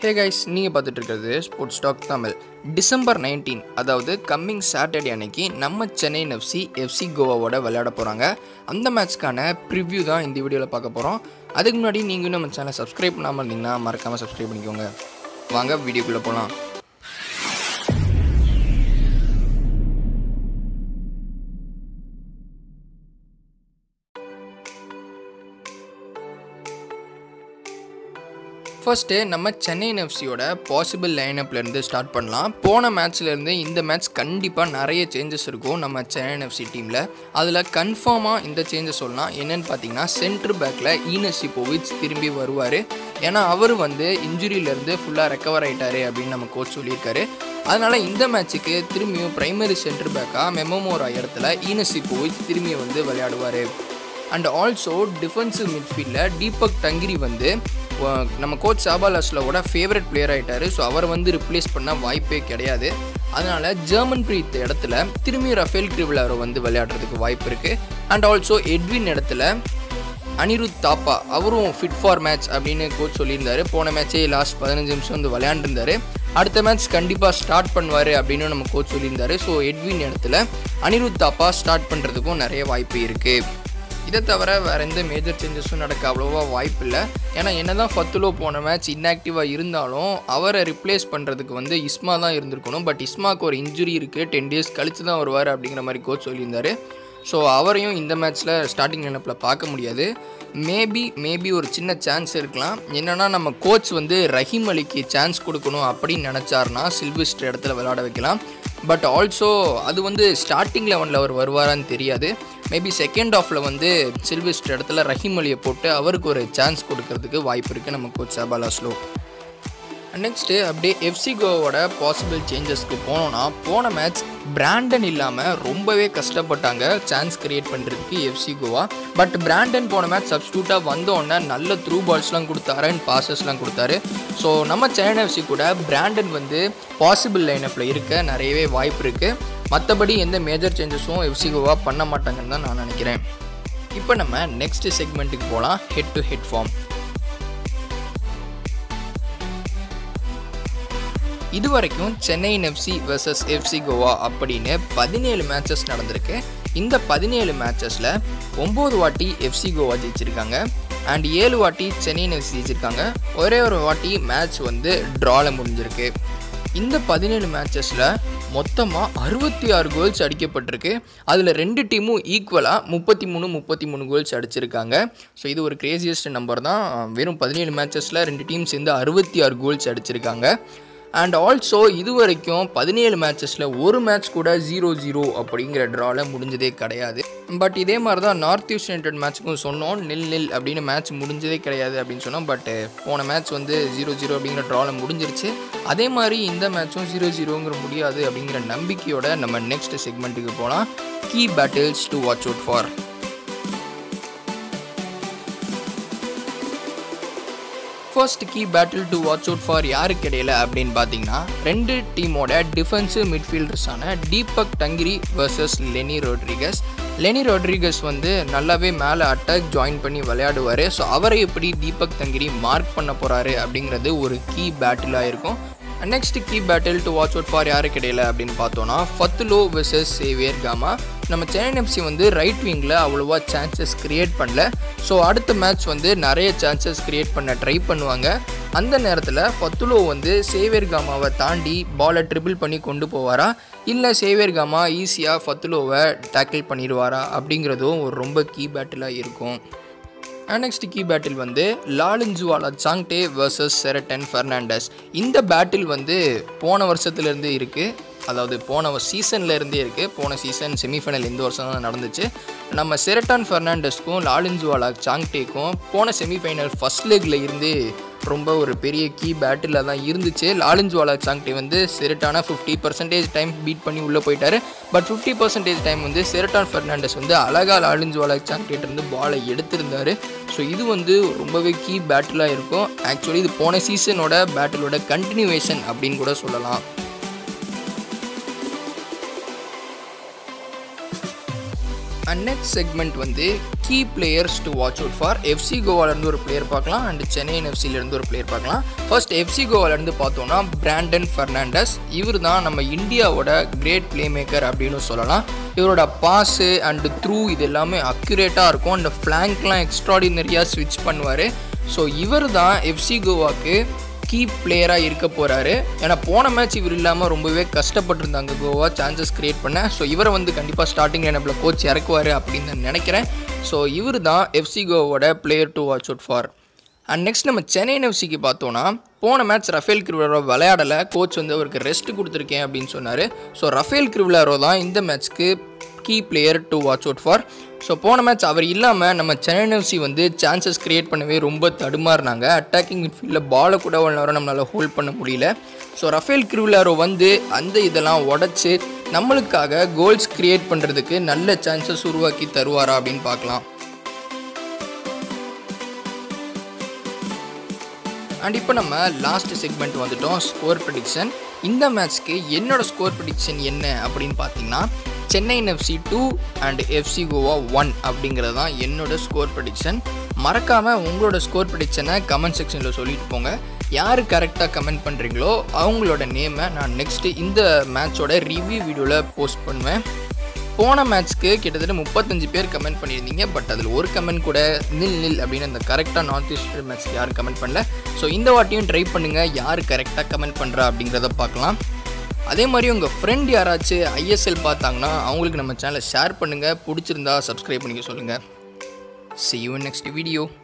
hey guys நீங்கள் பார்த்துட்டு இருக்கிறது sports talk Tamil December nineteen அதாவது கம்மிங் சாட்டர்டே அன்னைக்கு நம்ம சென்னை எஃப்சி எஃப்சி கோவாவோட விளையாட போகிறாங்க அந்த மேட்ச்க்கான ப்ரிவ்யூ தான் இந்த வீடியோவில் பார்க்க போகிறோம் அதுக்கு முன்னாடி நீங்கள் நம்ம சேனலை சப்ஸ்கிரைப் பண்ணாமல் இருந்தீங்கன்னா மறக்காமல் சப்ஸ்கிரைப் பண்ணிக்கோங்க வாங்க வீடியோக்குள்ளே போகலாம் ஃபர்ஸ்ட்டு நம்ம சென்னை எஃப்சியோட பாசிபிள் லைனப்லேருந்து ஸ்டார்ட் பண்ணலாம் போன மேட்ச்லேருந்து இந்த மேட்ச் கண்டிப்பாக நிறைய சேஞ்சஸ் இருக்கும் நம்ம சென்னை எஃப்சி டீமில் அதில் கன்ஃபார்மாக இந்த சேஞ்சஸ் சொல்லலாம் என்னென்னு பார்த்தீங்கன்னா சென்ட்ரு பேக்கில் ஈனசி போவிச் திரும்பி வருவார் ஏன்னா அவர் வந்து இன்ஜுரியிலேருந்து ஃபுல்லாக ரெக்கவர் ஆகிட்டாரு அப்படின்னு நம்ம கோச் சொல்லியிருக்காரு அதனால் இந்த மேட்ச்சுக்கு திரும்பியும் பிரைமரி சென்டர் பேக்காக மெமோமோரா இடத்துல ஈனசி போவிச் திரும்பி வந்து விளையாடுவார் அண்ட் ஆல்சோ டிஃபென்சிவ் மிட்ஃபீல்டில் தீபக் தங்கிரி வந்து அஹ், நம்ம கோச் சாபால் அஸ்லவோட ஃபேவரட் பிளேயர் ஆகிட்டார் ஸோ அவர் வந்து ரிப்ளேஸ் பண்ண வாய்ப்பே கிடையாது அதனால் ஜெர்மன் பிரீத் இடத்துல திரும்பி ரஃபேல் கிரிவிலாரை வந்து விளையாடுறதுக்கு வாய்ப்பு இருக்குது அண்ட் ஆல்சோ எட்வின் இடத்துல அனிருத் தாப்பா அவரும் ஃபிட் ஃபார் மேட்ச் அப்படின்னு கோச் சொல்லியிருந்தாரு போன மேட்சே லாஸ்ட் பதினஞ்சு நிமிஷம் வந்து விளையாண்டுருந்தாரு அடுத்த மேட்ச் கண்டிப்பாக ஸ்டார்ட் பண்ணுவார் அப்படின்னு நம்ம கோச் சொல்லியிருந்தாரு ஸோ எட்வின் இடத்துல அனிருத் தாப்பா ஸ்டார்ட் பண்ணுறதுக்கும் நிறைய வாய்ப்பு இருக்குது இதை தவிர வேறு எந்த மேஜர் சேஞ்சஸும் நடக்க அவ்வளோவா வாய்ப்பு இல்லை ஏன்னா என்னதான் ஃபத்துலோ போன மேட்ச் இன்ஆக்டிவாக இருந்தாலும் அவரை ரிப்ளேஸ் பண்ணுறதுக்கு வந்து இஸ்மா தான் இருந்திருக்கணும் பட் இஸ்மாவுக்கு ஒரு இன்ஜுரி இருக்குது டென் டேஸ் கழிச்சு தான் வருவார் அப்படிங்கிற மாதிரி கோச் சொல்லியிருந்தாரு ஸோ அவரையும் இந்த மேட்ச்சில் ஸ்டார்டிங் நினப்பில் பார்க்க முடியாது மேபி மேபி ஒரு சின்ன சான்ஸ் இருக்கலாம் என்னென்னா நம்ம கோச் வந்து ரஹீம் அலிக்கு சான்ஸ் கொடுக்கணும் அப்படின்னு நினச்சாருன்னா சில்விஸ்டர் இடத்துல விளையாட வைக்கலாம் பட் ஆல்சோ அது வந்து ஸ்டார்டிங் லெவனில் அவர் வருவாரான்னு தெரியாது மேபி செகண்ட் ஆஃபில் வந்து சில்விஸ்டர் இடத்துல ரஹீம் அலியை போட்டு அவருக்கு ஒரு சான்ஸ் கொடுக்கறதுக்கு வாய்ப்பு இருக்குது நம்ம கோச் சபாலாஸ்லோ நெக்ஸ்ட்டு அப்படியே எஃப்சி கோவோட பாசிபிள் சேஞ்சஸ்க்கு போனோன்னா போன மேட்ச் பிராண்டன் இல்லாமல் ரொம்பவே கஷ்டப்பட்டாங்க சான்ஸ் கிரியேட் பண்ணுறதுக்கு எஃப்சி கோவா பட் பிராண்டன் போன மேட்ச் சப்ஸ்டியூட்டாக வந்தோடனே நல்ல த்ரூ பால்ஸ்லாம் கொடுத்தாரு அண்ட் பாசஸ்லாம் கொடுத்தாரு ஸோ நம்ம சென்னை எஃப்சி கூட பிராண்டன் வந்து பாசிபிள் லைனப்பில் இருக்க நிறையவே வாய்ப்பு இருக்குது மற்றபடி எந்த மேஜர் சேஞ்சஸும் எஃப்சி கோவா பண்ண மாட்டாங்கன்னு தான் நான் நினைக்கிறேன் இப்போ நம்ம நெக்ஸ்ட் செக்மெண்ட்டுக்கு போகலாம் ஹெட் டு ஹெட் ஃபார்ம் இதுவரைக்கும் Chennai FC vs FC Goa அப்படின்னு பதினேழு மேட்சஸ் நடந்திருக்கு இந்த பதினேழு மேட்சஸில் ஒம்பது வாட்டி எஃப்சி கோவா ஜெயிச்சிருக்காங்க அண்ட் ஏழு வாட்டி சென்னை எஃப்சி ஜெயிச்சிருக்காங்க ஒரே ஒரு வாட்டி மேட்ச் வந்து ட்ராவில் முடிஞ்சிருக்கு இந்த பதினேழு மேட்சஸில் மொத்தமாக அறுபத்தி ஆறு கோல்ஸ் அடிக்கப்பட்டிருக்கு அதில் ரெண்டு டீமும் ஈக்குவலாக முப்பத்தி மூணு முப்பத்தி மூணு கோல்ஸ் அடிச்சிருக்காங்க ஸோ இது ஒரு கிரேசியஸ்ட் நம்பர் தான் வெறும் பதினேழு மேட்சஸில் ரெண்டு டீம் சேர்ந்து அறுபத்தி ஆறு கோல்ஸ் அடிச்சிருக்காங்க அண்ட் ஆல்சோ இது வரைக்கும் பதினேழு மேட்சஸில் ஒரு மேட்ச் கூட ஜீரோ ஜீரோ அப்படிங்கிற ட்ராவில் முடிஞ்சதே கிடையாது பட் இதே மாதிரி தான் நார்த் ஈஸ்ட் யுனைடெட் மேட்ச்சுக்கும் சொன்னோம் நில் நில் அப்படின்னு மேட்ச் முடிஞ்சதே கிடையாது அப்படின்னு சொன்னோம் பட் போன மேட்ச் வந்து ஜீரோ ஜீரோ அப்படிங்கிற ட்ராவில் முடிஞ்சிருச்சு அதே மாதிரி இந்த மேட்சும் ஜீரோ ஜீரோங்கிற முடியாது அப்படிங்கிற நம்பிக்கையோட நம்ம நெக்ஸ்ட் செக்மெண்ட்டுக்கு போகலாம் key battles to watch out for first key battle to watch out for யாருக்கு இடையில அப்படின்னு பார்த்தீங்கன்னா ரெண்டு டீமோட டிஃபென்சிவ் மிட்ஃபீல்டர்ஸான தீபக் டங்கிரி வர்சஸ் லெனி ரோட்ரிகஸ் லெனி ரோட்ரிகஸ் வந்து நல்லாவே மேலே அட்டாக் ஜாயின் பண்ணி விளையாடுவார் ஸோ அவரை எப்படி தீபக் தங்கிரி மார்க் பண்ண போகிறாரு அப்படிங்கிறது ஒரு கீ பேட்டிலாக இருக்கும் next key battle to watch out for யாருக்கு இடையில அப்படின்னு பார்த்தோன்னா ஃபத்துலோ வெர்சஸ் சேவியர் காமா நம்ம சென்னை எஃப்சி வந்து ரைட் விங்கில் அவ்வளோவா சான்சஸ் கிரியேட் பண்ணல ஸோ அடுத்த மேட்ச் வந்து நிறைய சான்சஸ் கிரியேட் பண்ண ட்ரை பண்ணுவாங்க அந்த நேரத்தில் ஃபத்துலோ வந்து சேவியர் காமாவை தாண்டி பாலை ட்ரிபிள் பண்ணி கொண்டு போவாரா இல்லை சேவியர் காமா ஈஸியாக ஃபத்துலோவை டேக்கிள் பண்ணிடுவாரா அப்படிங்கிறதும் ஒரு ரொம்ப கீ பேட்டிலாக இருக்கும் நெக்ஸ்ட் கீ பேட்டில் வந்து லாலிஞ்சுவாலா சாங்டே வர்சஸ் செரட்டன் ஃபெர்னாண்டஸ் இந்த பேட்டில் வந்து போன வருஷத்துலேருந்து இருக்குது அதாவது போன சீசன்ல இருந்தே இருக்குது போன சீசன் செமிஃபைனல் இந்த வருஷம் தான் நடந்துச்சு நம்ம செரட்டான் ஃபெர்னாண்டஸ்க்கும் லாலிஞ்சுவாலா சாங்டேக்கும் போன செமிஃபைனல் ஃபர்ஸ்ட் லெக்கில் இருந்து ரொம்ப ஒரு பெரிய கீ பேட்டிலாக தான் இருந்துச்சு லாலிஞ்சுவாலா சாங்டே வந்து செரட்டான ஃபிஃப்டி பர்சன்டேஜ் டைம் பீட் பண்ணி உள்ளே போயிட்டாரு பட் ஃபிஃப்டி பர்சன்டேஜ் டைம் வந்து செரட்டான் ஃபெர்னாண்டஸ் வந்து அழகா லாலிஞ்சுவாலா சாங்டேட் இருந்து பாலை எடுத்திருந்தாரு ஸோ இது வந்து ரொம்பவே கீ பேட்டிலாக இருக்கும் ஆக்சுவலி இது போன சீசனோட பேட்டிலோட கண்டினியூவேஷன் அப்படின்னு கூட சொல்லலாம் அண்ட் நெக்ஸ்ட் செக்மெண்ட் வந்து key players to watch out for FC கோவாலேருந்து ஒரு பிளேயர் பார்க்கலாம் அண்ட் சென்னை எஃப்சிலேருந்து ஒரு பிளேயர் பார்க்கலாம் ஃபர்ஸ்ட் எஃப்சி கோவாலேருந்து பார்த்தோன்னா பிராண்டன் ஃபெர்னாண்டஸ் இவர் தான் நம்ம இந்தியாவோட கிரேட் பிளே மேக்கர் அப்படின்னு சொல்லலாம் இவரோட பாஸு அண்டு த்ரூ இது எல்லாமே அக்யூரேட்டாக இருக்கும் அண்ட் ஃப்ளாங்க்லாம் எக்ஸ்ட்ராடினரியாக ஸ்விட்ச் பண்ணுவார் ஸோ இவர் தான் எஃப்சி கோவாக்கு கீ பிளேயராக இருக்க போகிறாரு ஏன்னா போன மேட்ச் இவர் இல்லாமல் ரொம்பவே கஷ்டப்பட்டிருந்தாங்க கோவா சான்சஸ் க்ரியேட் பண்ண ஸோ இவரை வந்து கண்டிப்பாக ஸ்டார்டிங் லைனப்பில் கோச் இறக்குவார் அப்படின்னு நான் நினைக்கிறேன் ஸோ இவர் தான் எஃப்சி கோவோட player to watch out for and next நம்ம சென்னை எஃப்சிக்கு பார்த்தோன்னா போன மேட்ச் ரஃபேல் கிரிவலாரோ விளையாடலை கோச் வந்து அவருக்கு ரெஸ்ட் கொடுத்துருக்கேன் அப்படின்னு சொன்னார் ஸோ ரஃபேல் கிரிவலாரோ தான் இந்த மேட்ச்க்கு key player to watch out for so போன மேட்ச் அவர் இல்லாமல் நம்ம சென்னை எஃப்சி வந்து சான்சஸ் க்ரியேட் பண்ணவே ரொம்ப தடுமாறினாங்க அட்டாக்கிங் மிட்ஃபீல்டில் பாலை கூட அவ்வளோ நேரம் நம்மளால் ஹோல்ட் பண்ண முடியல ஸோ ரஃபேல் கிரிவலாரோ வந்து அந்த இதெல்லாம் உடச்சி நம்மளுக்காக கோல்ஸ் க்ரியேட் பண்ணுறதுக்கு நல்ல சான்சஸ் உருவாக்கி தருவாரா அப்படின்னு பார்க்கலாம் அண்ட் இப்போ நம்ம லாஸ்ட் செக்மெண்ட் வந்துட்டோம் ஸ்கோர் ப்ரிடிக்ஷன் இந்த மேட்ச்க்கு என்னோட ஸ்கோர் ப்ரிடிக்ஷன் என்ன அப்படின்னு பார்த்தீங்கன்னா Chennai FC two and FC Goa one அப்படிங்கிறது தான் என்னோட ஸ்கோர் ப்ரிடிக்ஷன் மறக்காமல் உங்களோட ஸ்கோர் ப்ரிடிக்ஷனை கமெண்ட் செக்ஷனில் சொல்லிட்டு போங்க யார் கரெக்டாக கமெண்ட் பண்ணுறீங்களோ அவங்களோட நேமை நான் நெக்ஸ்ட்டு இந்த மேட்சோட ரிவ்யூ வீடியோவில் போஸ்ட் பண்ணுவேன் போன மேட்ச்க்கு கிட்டத்தட்ட முப்பத்தஞ்சு பேர் கமெண்ட் பண்ணியிருந்தீங்க பட் அதில் ஒரு கமெண்ட் கூட நில் நில் அப்படின்னு அந்த கரெக்டாக நார்த் ஈஸ்ட் மேட்ச்க்கு யாரும் கமெண்ட் பண்ணல ஸோ இந்த வாட்டியும் ட்ரை பண்ணுங்கள் யார் கரெக்டாக கமெண்ட் பண்ணுறா அப்படிங்கிறத பார்க்கலாம் அதே மாதிரி உங்கள் ஃப்ரெண்ட் யாராச்சும் ஐஎஸ்எல் பார்த்தாங்கன்னா அவங்களுக்கு நம்ம சேனலை ஷேர் பண்ணுங்கள் பிடிச்சிருந்தா சப்ஸ்கிரைப் பண்ணிக்க சொல்லுங்கள் see you in next video